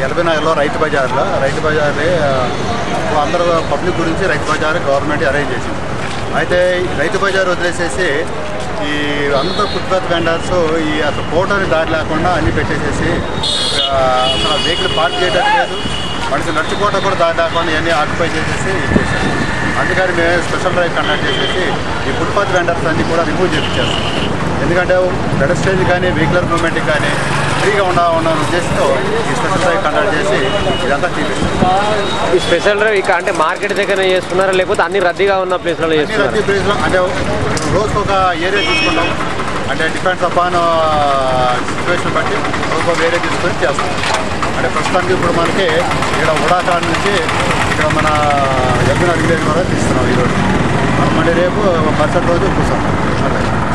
LB నగర్లో రైతు బజార్లో రైతు బజార్ అందరూ పబ్లిక్ గురించి రైతు బజార్ గవర్నమెంట్ అరేంజ్ చేసింది అయితే ఈ రైతు బజార్ వదిలేసేసి ఈ అందరు ఫుట్పాత్ వెండర్స్ ఈ అసలు పోవటానికి దారి లేకుండా అన్ని పెట్టేసేసి ఆ, అసలు వెహికల్ పార్క్ చేయడానికి లేదు మనిషి నడుచుకోవటం కూడా దారి లేకుండా ఇవన్నీ ఆక్యుపై చేసేసి ఇచ్చేసారు అందుకని మేము స్పెషల్ డ్రైవ్ కండక్ట్ చేసేసి ఈ ఫుట్పాత్ వెండర్స్ అన్ని కూడా రిమూవ్ చేసేస్తాం ఎందుకంటే పెడస్టేజ్ కానీ వెహికులర్ మూవ్మెంట్కి కానీ ఫ్రీగా ఉండ ఉన్న ఉద్దేశంతో ఈ స్పెషల్ డ్రైవ్ కండక్ట్ చేసి ఇదంతా తీపిస్తాం ఈ స్పెషల్ డ్రైవ్ ఇక్కడ అంటే మార్కెట్ దగ్గర చేస్తున్నారా లేకపోతే అన్ని రద్దీగా ఉన్న ప్లేస్లలో అన్ని చేస్తున్నారా రద్దీ ప్లేస్లో అంటే రోజుకు ఒక ఏరియా తీసుకుంటాం అంటే డిపెండ్స్ అపాన్ సిచ్యువేషన్ బట్టి రోజుకు ఒక ఏరియా తీసుకొని చేస్తాం అంటే ప్రస్తుతానికి ఇప్పుడు మనకి ఇక్కడ ఉడాకాడ్ నుంచి ఇక్కడ మన ఎగ్గున విలేజ్ వరకు తీస్తున్నాం ఈరోజు మళ్ళీ రేపు మరుసటి రోజు కూర్చుంటాం అట్లా